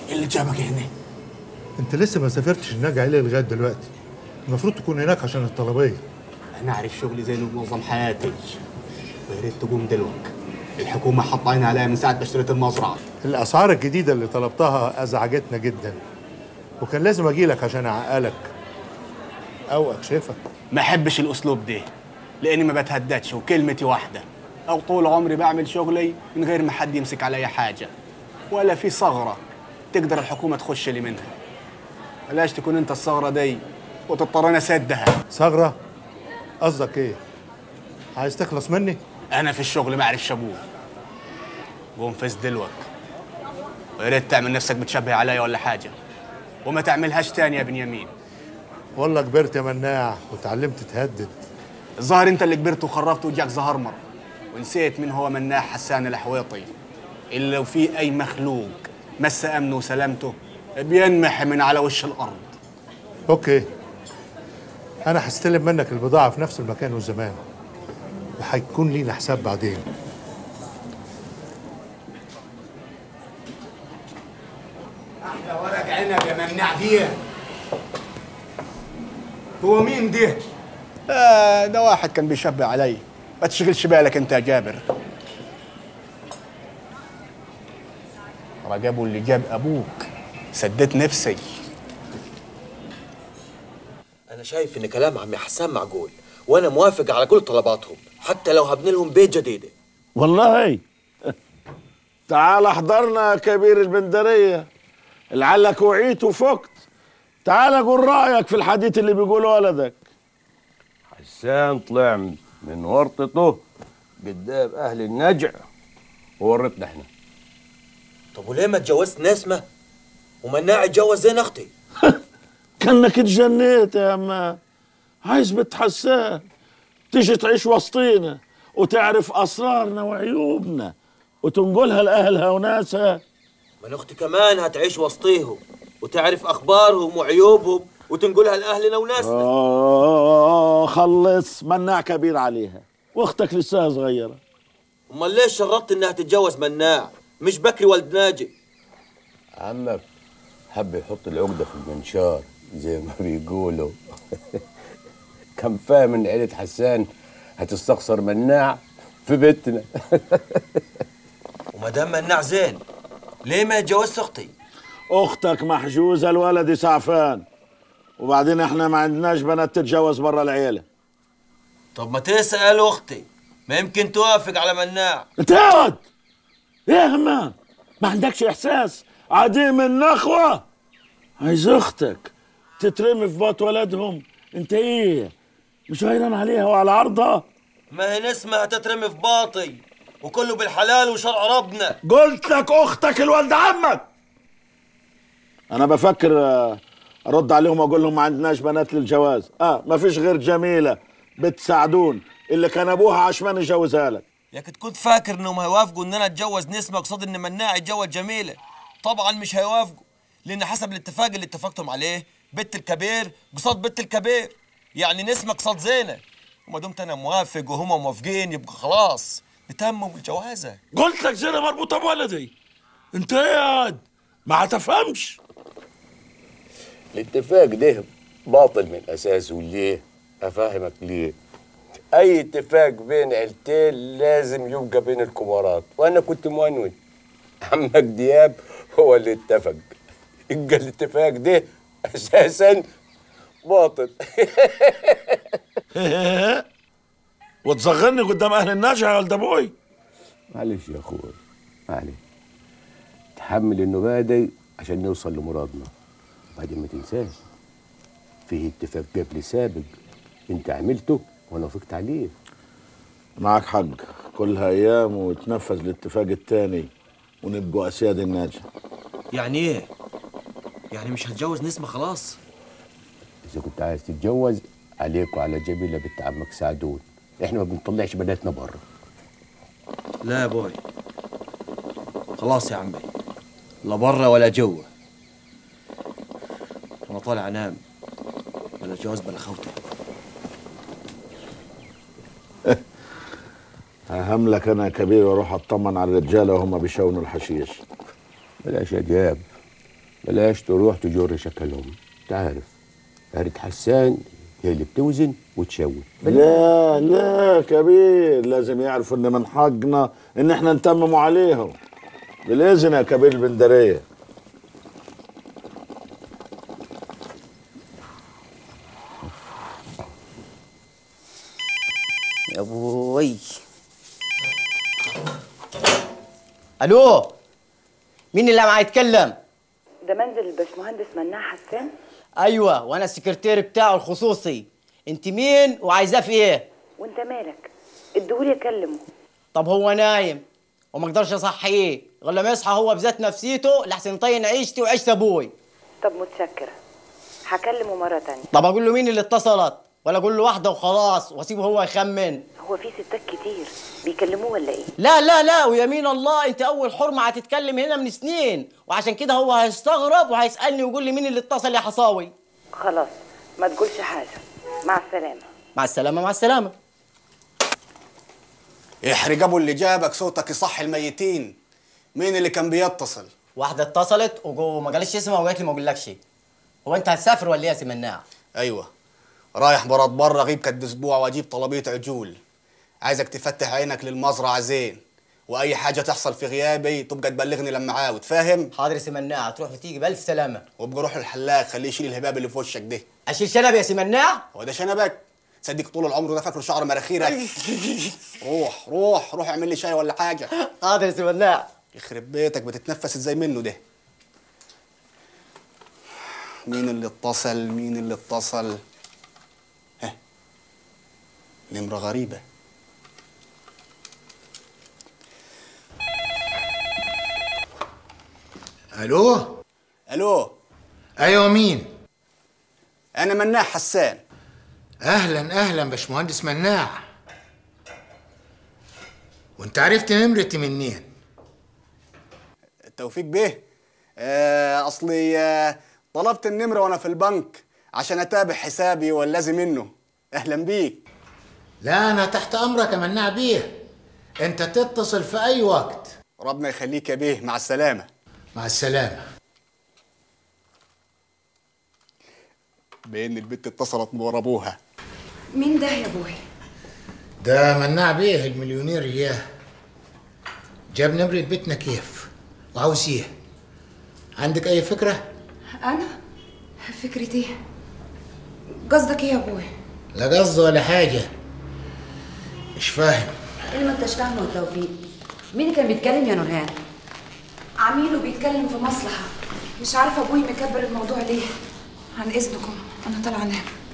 اللي جابك هنا انت لسه ما سافرتش النجع ليه لغايه دلوقتي المفروض تكون هناك عشان الطلبيه انا عارف شغلي زي منظم حياتي ويا ريت تقوم دلوقتي الحكومه حاطه عينها عليا من ساعه ما اشتريت المزرعه الاسعار الجديده اللي طلبتها ازعجتنا جدا وكان لازم اجي لك عشان اعقلك او اكشفك ما احبش الاسلوب ده لاني ما بتهددش وكلمتي واحده او طول عمري بعمل شغلي من غير ما حد يمسك عليا حاجه ولا في ثغره تقدر الحكومه تخش لي منها بلاش تكون انت الثغره دي وتضطر انا اسدها ثغره قصدك ايه عايز تخلص مني انا في الشغل ما اعرفش ابوه قوم فز دلوك ويا ريت تعمل نفسك بتشبه عليا ولا حاجه وما تعملهاش تاني يا بنيامين والله كبرت يا مناع وتعلمت تهدد الظاهر انت اللي كبرت وخرفت وجاك زهرمر ونسيت من هو مناع حسان الحويطي اللي لو في اي مخلوق مس امنه وسلامته بينمح من على وش الارض اوكي انا هستلم منك البضاعه في نفس المكان والزمان وهيكون لينا حساب بعدين احلى ورق عنب يا مناع دي هو مين ده؟ آه ده واحد كان بيشبه علي ما تشغلش بالك انت يا جابر رجبوا اللي جاب ابوك سديت نفسي انا شايف ان كلام عمي حسان معقول وانا موافق على كل طلباتهم حتى لو هبني لهم بيت جديده والله تعال احضرنا يا كبير البندرية لعلك وعيت وفقت تعال قول رأيك في الحديث اللي بيقوله ولدك حسان طلع من ورطته قدام اهل النجع وورطنا احنا طب وليه ما اتجوزت نسمه ومناع اتجوز زين اختي كانك اتجنيت يا اما عايز بنت حسان تيجي تعيش وسطينا وتعرف اسرارنا وعيوبنا وتنقلها لاهلها وناسها من اختي كمان هتعيش وسطيهم وتعرف اخبارهم وعيوبهم وتنقلها لاهلنا وناسنا آه خلص مناع كبير عليها واختك لسه صغيره امال ليش شرطت انها تتجوز مناع مش بكري ولد ناجي عمك حب يحط العقده في المنشار زي ما بيقولوا كان فاهم ان عيله حسان هتستخسر مناع في بيتنا وما دام مناع زين ليه ما اتجوزت اختي اختك محجوزه الولد سعفان وبعدين احنا ما عندناش بنات تتجوز برا العيله طب ما تسال اختي ما يمكن توافق على مناع انت اقعد ايه يا همام ما عندكش احساس عديم النخوه عايز اختك تترمي في بط ولدهم انت ايه مش غيران عليها وعلى عرضها ما هي نسمة هتترمي في باطي وكله بالحلال وشرع ربنا قلت لك اختك الولد عمك انا بفكر آه، ارد عليهم واقول لهم ما عندناش بنات للجواز اه ما فيش غير جميله بنت سعدون اللي كان ابوها عشمان يجوزها لك يا كنت كنت فاكر انهم هيوافقوا ان انا اتجوز نسمة قصاد ان مناع يتجوز جميلة طبعا مش هيوافقوا لان حسب الاتفاق اللي اتفقتم عليه بنت الكبير قصاد بنت الكبير يعني نسمة قصاد زينة وما دمت انا موافق وهما موافقين يبقى خلاص بتموا بالجوازة قلت لك زينه مربوطه بولدي انت ايه يا واد؟ ما هتفهمش الاتفاق ده باطل من اساسه ليه افهمك ليه اي اتفاق بين عيلتين لازم يبقى بين الكبارات وانا كنت مونون عمك دياب هو اللي اتفق يبقى الاتفاق ده اساسا باطل وتصغرني قدام اهل النجع يا ولد ابوي معلش يا اخوي معلش تحمل النباة دي عشان نوصل لمرادنا وبعدين ما تنساش فيه اتفاق قبل سابق انت عملته وانا وافقت عليه معك حق كلها ايام وتنفذ الاتفاق التاني ونبقوا اسياد الناجح يعني ايه يعني مش هتجوز نسمة خلاص اذا كنت عايز تتجوز عليك وعلى جميله بنت عمك سعدون احنا ما بنطلعش بناتنا بره لا يا بوي خلاص يا عمي لا برا ولا جوا انا طالع انام بلا جواز بلا خوته اهم لك انا يا كبير واروح اطمن على الرجاله وهم بيشونوا الحشيش بلاش يا دياب بلاش تروح تجر شكلهم تعرف قارة حسان هي اللي بتوزن وتشوي لا لا كبير لازم يعرفوا ان من حقنا ان احنا نتمموا عليهم بالاذن يا كبير البندريه يا ابوي الو مين اللي معاه يتكلم ده منزل الباشمهندس مناع حسان ايوه وانا السكرتير بتاعه الخصوصي انت مين وعايزاه في ايه وانت مالك اديهولي اكلمه طب هو نايم وما اقدرش اصحيه غير لما يصحى هو بذات نفسيته لحسن يطين عيشتي وعيشة ابوي طب متشكرة هكلمه مرة تانية طب اقول له مين اللي اتصلت ولا اقول له واحده وخلاص واسيبه هو يخمن هو في ستات كتير بيكلموه ولا ايه لا لا لا ويمين الله انت اول حرمه هتتكلم هنا من سنين وعشان كده هو هيستغرب وهيسالني ويقول لي مين اللي اتصل يا حصاوي خلاص ما تقولش حاجة مع السلامة مع السلامه مع السلامه احرج ابو اللي جابك صوتك يصحي الميتين مين اللي كان بيتصل واحده اتصلت وجو ما قالش اسمها وقالت لي ما اقولكش هو انت هتسافر ولا ايه يا سي مناع ايوه رايح براد بره غيب كد اسبوع واجيب طلبيه عجول عايزك تفتح عينك للمزرعه زين واي حاجه تحصل في غيابي تبقى تبلغني لما عاود فاهم حاضر يا سي مناع تروح وتيجي بالف سلامه وابقى روح الحلاق خليه يشيل الهباب اللي في وشك ده اشيل شنب يا سي مناع هو ده شنبك تصدق طول العمر ده فاكره شعر مراخيرك روح روح روح اعمل لي شاي ولا حاجه حاضر يا سي مناع يخرب بيتك بتتنفس ازاي منه ده مين اللي اتصل مين اللي اتصل ها نمرة غريبة الو الو ايوه مين انا مناع حسان اهلا اهلا باشمهندس مناع وانت عرفت نمرتي منين توفيق بيه آه اصلي آه طلبت النمرة وانا في البنك عشان اتابع حسابي والذي منه اهلا بيك لا انا تحت امرك يا مناع بيه انت تتصل في اي وقت ربنا يخليك يا بيه مع السلامة مع السلامه بان البت اتصلت من ورا ابوها مين ده يا ابوي ده مناع بيه المليونير اياه جاب نمرة بيتنا كيف وعاوز ايه عندك اي فكرة انا فكرة ايه قصدك ايه يا ابوي لا قصد ولا حاجة مش فاهم ايه ما انتش فاهمه يا توفيق مين اللي كان بيتكلم يا نورهان عميله بيتكلم في مصلحة مش عارفة ابوي مكبر الموضوع ليه عن اذنكم انا طالعة انام